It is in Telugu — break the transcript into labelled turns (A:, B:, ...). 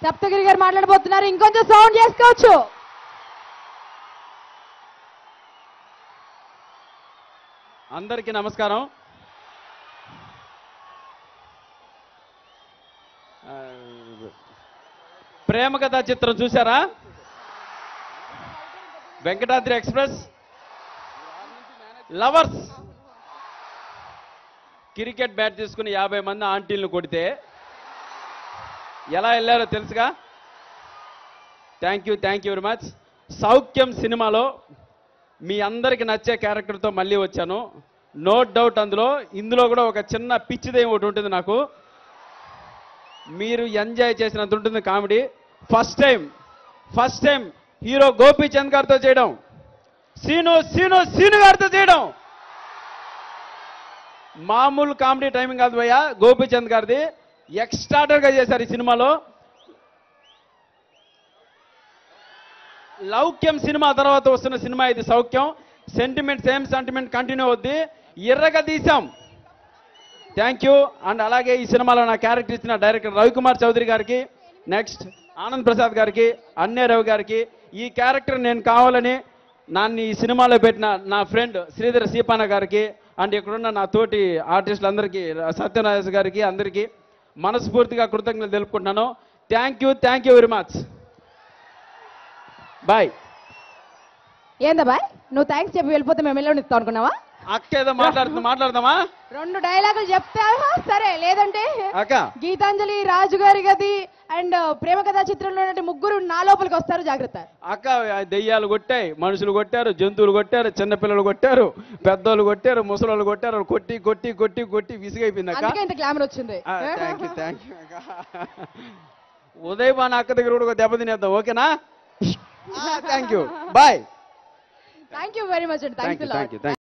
A: సప్తగిరి గారు మాట్లాడబోతున్నారు ఇంకొంచెం సౌండ్ చేసుకోవచ్చు
B: అందరికీ నమస్కారం ఆ, ప్రేమ కథా చిత్రం చూసారా Venkatadri express lovers cricket bat తీసుకుని యాభై మంది ఆంటీలను కొడితే ఎలా వెళ్ళారో తెలుసుగా thank you thank you very much Soukhyam సినిమాలో మీ అందరికి నచ్చే క్యారెక్టర్తో మళ్ళీ వచ్చాను నో డౌట్ అందులో ఇందులో కూడా ఒక చిన్న పిచ్చిదేం ఒకటి ఉంటుంది నాకు మీరు ఎంజాయ్ చేసినంత ఉంటుంది comedy first time first time hero Gopichand గారితో చేయడం సీను సీను సీను గారితో చేయడం మామూలు కామెడీ టైమింగ్ కాదు భయ్య గోపీచంద్ గారిది ఎక్స్ట్రాడర్గా చేశారు ఈ సినిమాలో లౌక్యం సినిమా తర్వాత వస్తున్న సినిమా ఇది Soukhyam sentiment same sentiment continue అవుద్ది ఎర్రగా తీసాం థ్యాంక్ యూ అండ్ అలాగే ఈ సినిమాలో నా క్యారెక్టర్ ఇచ్చిన డైరెక్టర్ రవికుమార్ చౌదరి గారికి నెక్స్ట్ ఆనంద్ ప్రసాద్ గారికి అన్నే రవి గారికి ఈ క్యారెక్టర్ నేను కావాలని నన్ను ఈ సినిమాలో పెట్టిన నా ఫ్రెండ్ శ్రీధర్ సీపాన గారికి అండ్ ఇక్కడున్న నా తోటి ఆర్టిస్టులందరికీ సత్యనారాయణ గారికి అందరికీ మనస్ఫూర్తిగా కృతజ్ఞతలు తెలుపుకుంటున్నాను thank you thank you very much bye
A: ఏందా బాయ్ నువ్వు థ్యాంక్స్ చెప్పి వెళ్ళిపోతే మేము వెళ్ళి ఇస్తాం అనుకున్నావా
B: అక్క ఏదో మాట్లాడుతుంది మాట్లాడదామా
A: రెండు డైలాగులు చెప్తావా సరే లేదంటే
B: అక్క
A: గీతాంజలి రాజు గారి గది అండ్ ప్రేమ కథా చిత్రంలో ఉన్నటువంటి ముగ్గురు నా లోపలికి వస్తారు జాగ్రత్త
B: అక్క ఆ దెయ్యాలు కొట్టాయి మనుషులు కొట్టారు జంతువులు కొట్టారు చిన్నపిల్లలు కొట్టారు పెద్దోళ్ళు కొట్టారు ముసలోళ్ళు కొట్టారు కొట్టి కొట్టి కొట్టి కొట్టి విసిగైపోయింది అక్క
A: అందుకే ఇంత గ్లామర్ వచ్చింది
B: థ్యాంక్ యూ థ్యాంక్ యూ అక్క ఉదయ్ బాణ అక్క దగ్గర కూడా ఒక దెబ్బ తినేద్దాం ఓకేనా thank you bye
A: thank you very much అండి
B: thank
A: thanks
B: you thank you